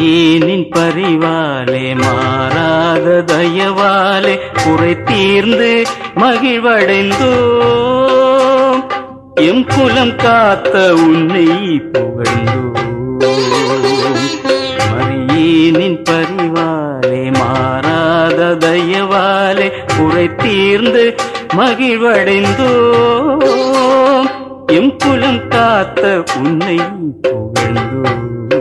மரியேனின் பரிவாலே மாறாத தயவாலே குறை தீர்ந்து மகிழ்வடைந்தோம் எம் குலம் காத்த உன்னை புகழ்ந்தோம் மரியேனின் பரிவாலே மாறாத தயவாலே குறை தீர்ந்து மகிழ்வடைந்தோம் எம் குலம் காத்த உன்னை புகழ்ந்தோம்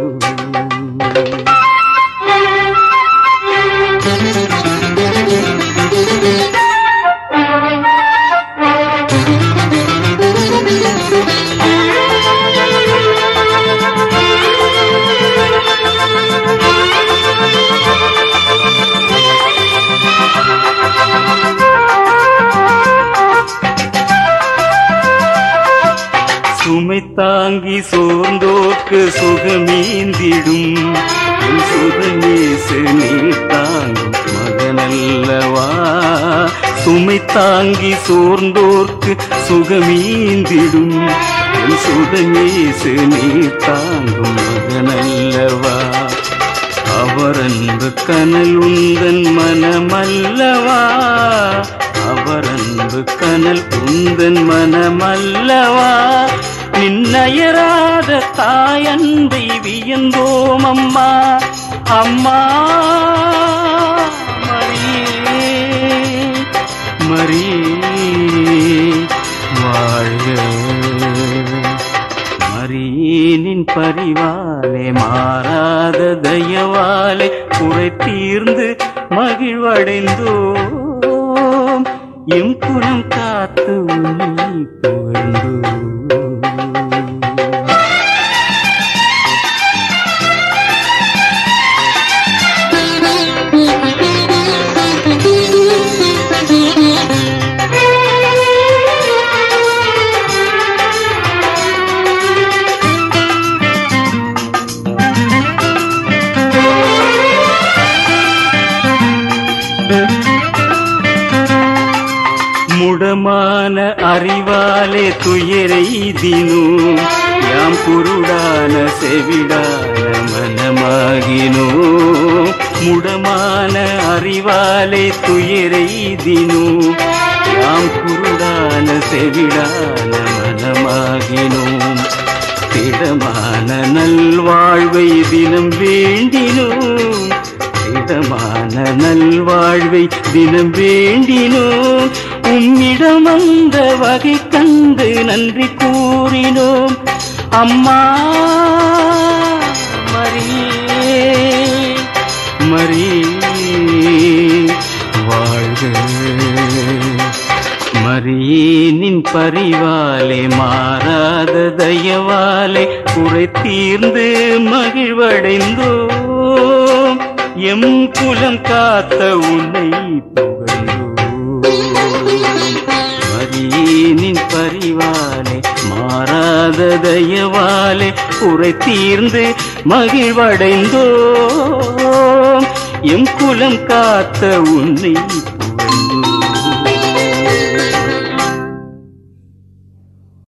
சுமை தாங்கி சோர்ந்தோர்க்கு சுகமீந்திடும் உன் சுகநேசு நீ தாங்கும் மகனல்லவா சுமை தாங்கி சோர்ந்தோர்க்கு சுகமீந்திடும் உன் சுகநேசு நீ தாங்கும் மகனல்லவா அவரன்பு கனல் உந்தன் மனமல்லவா அவரன்பு கனல் உந்தன் மனமல்லவா நின்னயராத தாயன்பை வியந்தோம் அம்மா அம்மா மரியே மரியே வாழ்க மரியேனின் பரிவாலே மாறாத தயவாலே குறை தீர்ந்து மகிழ்வடைந்தோம் எம் குலம் காத்து உன்னை புகழ்ந்தோம் முடமான அறிவாலே துயரை தினோ யாம் குருடான செவிடான மனமாகினோ முடமான அறிவாலே துயரை தினோ யாம் குருடான செவிடான மனமாகினோம் திடமான நல்வாழ்வை தினம் வேண்டினோம் திடமான நல்வாழ்வை தினம் வேண்டினோம் உம்மிடம் அந்த வகை கண்டு நன்றி கூறினோம் அம்மா மரியே மரியே வாழ்க மரியேனின் பரிவாலே மாறாத தயவாலே குறை தீர்ந்து மகிழ்வடைந்தோம் எம் குலம் காத்த உன்னை புகழ்ந்தோம் மரியேனின் பரிவாலே மாறாத தயவாலே குறை தீர்ந்து மகிழ்வடைந்தோம் எம் குலம் காத்த உன்னை புகழ்ந்தோம்